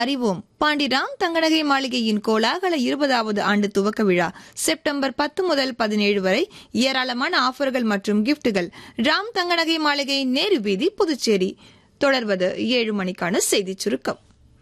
அறிவோம் பாண்டிராம் தங்கநகை மாளிகையின் கோலாகல இருபதாவது ஆண்டு துவக்க விழா செப்டம்பர் பத்து முதல் பதினேழு வரை ஏராளமான ஆஃபர்கள் மற்றும் கிஃப்ட்டுகள் ராம் தங்கநகை மாளிகை நேரு வீதி புதுச்சேரி தொடர்வது ஏழு மணிக்கான செய்திச் சுருக்கம்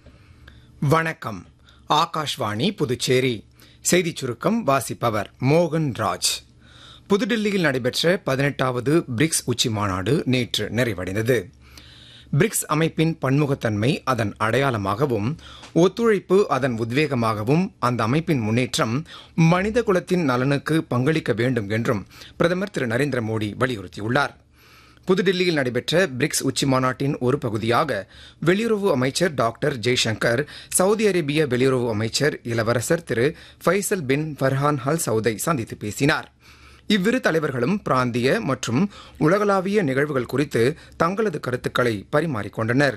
வணக்கம் ஆகாஷ்வாணி புதுச்சேரி செய்திச் சுருக்கம் வாசிப்பவர் மோகன் ராஜ் புதுடில்லியில் நடைபெற்ற பதினெட்டாவது பிரிக்ஸ் உச்சி மாநாடு நேற்று நிறைவடைந்தது பிரிக்ஸ் அமைப்பின் பன்முகத்தன்மை அதன் அடையாளமாகவும் ஒத்துழைப்பு அதன் உத்வேகமாகவும் அந்த அமைப்பின் முன்னேற்றம் மனித குலத்தின் நலனுக்கு பங்களிக்க வேண்டும் என்றும் பிரதமர் திரு நரேந்திர மோடி வலியுறுத்தியுள்ளார் புதுடில்லியில் நடைபெற்ற பிரிக்ஸ் உச்சி மாநாட்டின் ஒரு பகுதியாக வெளியுறவு அமைச்சர் டாக்டர் ஜெய்சங்கர் சவுதி அரேபிய வெளியுறவு அமைச்சர் இளவரசர் திரு ஃபைசல் பின் ஃபர்ஹான் ஹல் சவுதை சந்தித்து பேசினார் இவ்விரு தலைவர்களும் பிராந்திய மற்றும் உலகளாவிய நிகழ்வுகள் குறித்து தங்களது கருத்துக்களை பரிமாறிக்கொண்டனர்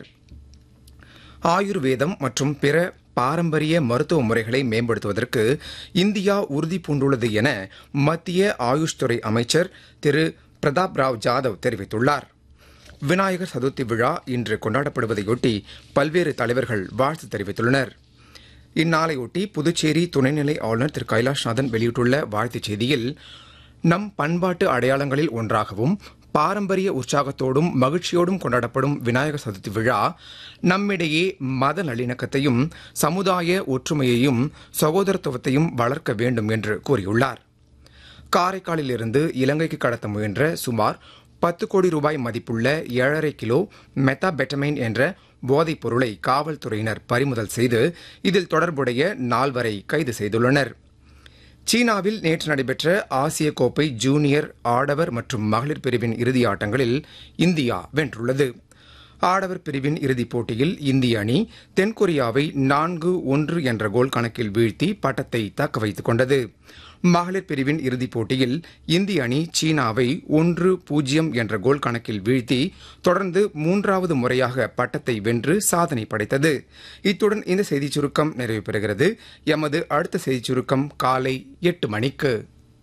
ஆயுர்வேதம் மற்றும் பிற பாரம்பரிய மருத்துவ முறைகளை மேம்படுத்துவதற்கு இந்தியா உறுதி பூண்டுள்ளது என மத்திய ஆயுஷ் துறை அமைச்சர் திரு பிரதாப் ராவ் ஜாதவ் தெரிவித்துள்ளார் விநாயகர் சதுர்த்தி விழா இன்று கொண்டாடப்படுவதையொட்டி பல்வேறு தலைவர்கள் வாழ்த்து தெரிவித்துள்ளனர் இந்நாளையொட்டி புதுச்சேரி துணைநிலை ஆளுநர் திரு கைலாஷ்நாதன் வெளியிட்டுள்ள வாழ்த்துச் செய்தியில் நம் பண்பாட்டு அடையாளங்களில் ஒன்றாகவும் பாரம்பரிய உற்சாகத்தோடும் மகிழ்ச்சியோடும் கொண்டாடப்படும் விநாயகர் சதுர்த்தி விழா நம்மிடையே மத நல்லிணக்கத்தையும் சமுதாய ஒற்றுமையையும் சகோதரத்துவத்தையும் வளர்க்க வேண்டும் என்று கூறியுள்ளார் காரைக்காலில் இருந்து இலங்கைக்கு கடத்த முயன்ற சுமார் பத்து கோடி ரூபாய் மதிப்புள்ள ஏழரை கிலோ மெத்தாபெட்டமைன் என்ற போதைப் பொருளை காவல்துறையினர் பறிமுதல் செய்து இதில் தொடர்புடைய நால்வரை கைது செய்துள்ளனர் சீனாவில் நேற்று நடைபெற்ற ஆசிய கோப்பை ஜூனியர் ஆடவர் மற்றும் மகளிர் பிரிவின் இறுதி ஆட்டங்களில் இந்தியா வென்றுள்ளது ஆடவர் பிரிவின் இறுதிப் போட்டியில் இந்திய அணி தென்கொரியாவை நான்கு ஒன்று என்ற கோல் கணக்கில் வீழ்த்தி பட்டத்தை தக்க வைத்துக் கொண்டது மகளிர் பிரிவின் இறுதிப் போட்டியில் இந்திய அணி சீனாவை ஒன்று பூஜ்ஜியம் என்ற கோல் கணக்கில் வீழ்த்தி தொடர்ந்து மூன்றாவது முறையாக பட்டத்தை வென்று சாதனை படைத்தது இத்துடன் இந்த செய்திச் சுருக்கம் நிறைவு பெறுகிறது எமது அடுத்த செய்திச் சுருக்கம் காலை எட்டு மணிக்கு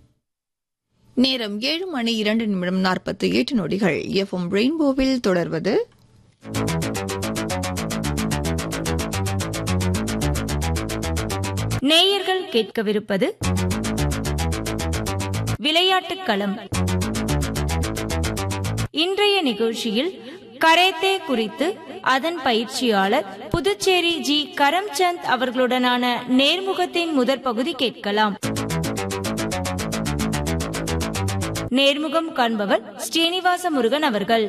நேரம் ஏழு மணி இரண்டு நிமிடம் நாற்பத்தி எட்டு நொடிகள் எஃப்எம் ரெயின்போவில் தொடர்வது நேயர்கள் கேட்கவிருப்பது விளையாட்டுக் களம் இன்றைய நிகழ்ச்சியில் கரேத்தே குறித்து அதன் பயிற்சியாளர் புதுச்சேரி ஜி கரம்சந்த் அவர்களுடனான நேர்முகத்தின் முதற் பகுதி கேட்கலாம் நேர்முகம் காண்பவர் ஸ்ரீனிவாச முருகன் அவர்கள்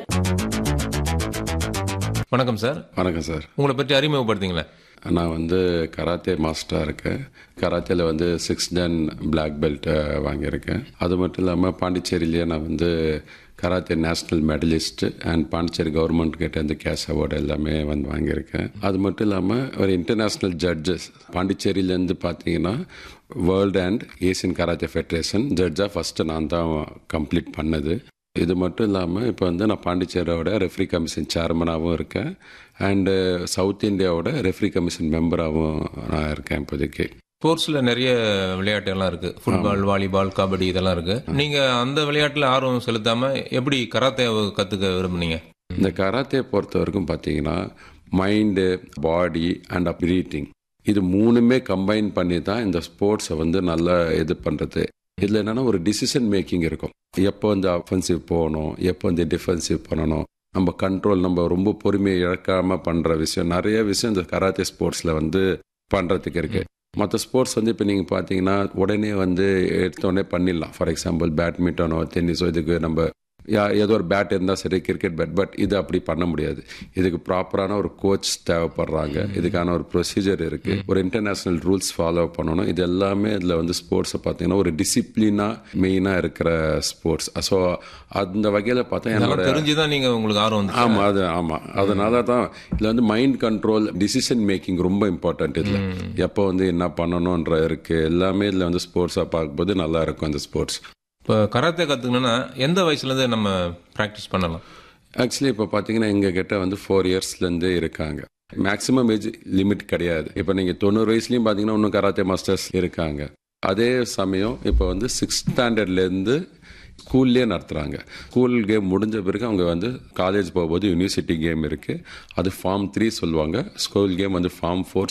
வணக்கம் சார் வணக்கம் சார் உங்களை பற்றி அறிமுகப்படுத்திங்களேன் நான் வந்து கராத்தே மாஸ்டராக இருக்கேன் கராத்தேல வந்து சிக்ஸ் டன் பிளாக் பெல்ட் வாங்கியிருக்கேன் அது மட்டும் இல்லாமல் பாண்டிச்சேரியிலேயே நான் வந்து karate national medallist and Pondicherry government கிட்ட இருந்து கேஷ் அவார்டு எல்லாமே வந்து வாங்கியிருக்கேன் அது மட்டும் இல்லாமல் ஒரு இன்டர்நேஷ்னல் ஜட்ஜஸ் பாண்டிச்சேரியிலேருந்து பார்த்தீங்கன்னா world and Asian karate federation ஜட்ஜாக ஃபஸ்ட்டு நான் தான் கம்ப்ளீட் பண்ணது இது மட்டும் இல்லாமல் இப்போ வந்து நான் பாண்டிச்சேரியோட ரெஃப்ரி கமிஷன் சேர்மனாகவும் இருக்கேன் அண்டு சவுத் இந்தியாவோட ரெஃப்ரி கமிஷன் மெம்பராகவும் நான் இருக்கேன் இப்போதைக்கு ஸ்போர்ட்ஸ்ல நிறைய விளையாட்டுகள்லாம் இருக்கு ஃபுட்பால் வாலிபால் கபடி இதெல்லாம் இருக்கு நீங்க அந்த விளையாட்டுல ஆர்வம் செலுத்தாம எப்படி கராத்தே கத்துக்க விரும்புனீங்க இந்த கராத்தே பொறுத்த வரைக்கும் பார்த்தீங்கன்னா மைண்டு பாடி அண்ட் பிரீத்திங் இது மூணுமே கம்பைன் பண்ணி தான் இந்த ஸ்போர்ட்ஸை வந்து நல்லா இது பண்ணுறது இதில் என்னென்னா ஒரு டிசிஷன் மேக்கிங் இருக்கும் எப்போ வந்து அஃபென்சிவ் போகணும் எப்போ வந்து டிஃபென்சிவ் பண்ணணும் நம்ம கண்ட்ரோல் நம்ம ரொம்ப பொறுமையை இழக்காமல் பண்ணுற விஷயம் நிறைய விஷயம் இந்த கராத்தே ஸ்போர்ட்ஸில் வந்து பண்ணுறதுக்கு இருக்குது மற்ற ஸ்போர்ட்ஸ் வந்து இப்போ நீங்கள் பார்த்தீங்கன்னா உடனே வந்து எடுத்தோடனே பண்ணிடலாம் ஃபார் எக்ஸாம்பிள் பேட்மிண்டனோ டென்னிஸோ இதுக்கு நம்ம யா- ஏதோ ஒரு பேட் இருந்தால் சரி கிரிக்கெட் பேட் பட் இது அப்படி பண்ண முடியாது இதுக்கு ப்ராப்பரான ஒரு கோச் தேவைப்படுறாங்க இதுக்கான ஒரு ப்ரொசீஜர் இருக்கு ஒரு இன்டர்நேஷனல் ரூல்ஸ் ஃபாலோ பண்ணணும் இது எல்லாமே இதில் வந்து ஸ்போர்ட்ஸை பார்த்தீங்கன்னா ஒரு டிசிப்ளினாக மெயினாக இருக்கிற ஸ்போர்ட்ஸ் ஸோ அந்த வகையில் பார்த்தா இதெல்லாம் என்னோட தெரிஞ்சுதான் நீங்க உங்களுக்கு ஆர்வம் வந்து ஆமா அது ஆமா அதனால தான் இதுல வந்து மைண்ட் கண்ட்ரோல் டிசிஷன் மேக்கிங் ரொம்ப இம்பார்ட்டன்ட் இதுல எப்போ வந்து என்ன பண்ணணும்ன்ற இருக்கு எல்லாமே இதுல வந்து ஸ்போர்ட்ஸா பார்க்கும்போது நல்லா இருக்கும் அந்த ஸ்போர்ட்ஸ் இப்போ கராத்தே கத்துக்கணும்னா எந்த வயசுல இருந்து நம்ம பிராக்டிஸ் பண்ணலாம் ஆக்சுவலி இப்போ பார்த்தீங்கன்னா எங்கள் கிட்ட வந்து ஃபோர் இயர்ஸ்லேருந்து இருக்காங்க மேக்ஸிமம் ஏஜ் லிமிட் கிடையாது இப்போ நீங்கள் தொண்ணூறு வயசுலையும் பார்த்தீங்கன்னா இன்னும் கராத்தே மாஸ்டர்ஸ் இருக்காங்க அதே சமயம் இப்போ வந்து சிக்ஸ்த் ஸ்டாண்டர்ட்லேருந்து ஸ்கூல்லேயே நடத்துகிறாங்க ஸ்கூல் கேம் முடிஞ்ச பிறகு அவங்க வந்து காலேஜ் போகும்போது யூனிவர்சிட்டி கேம் இருக்குது அது ஃபார்ம் த்ரீ சொல்லுவாங்க ஸ்கூல் கேம் வந்து ஃபார்ம் ஃபோர்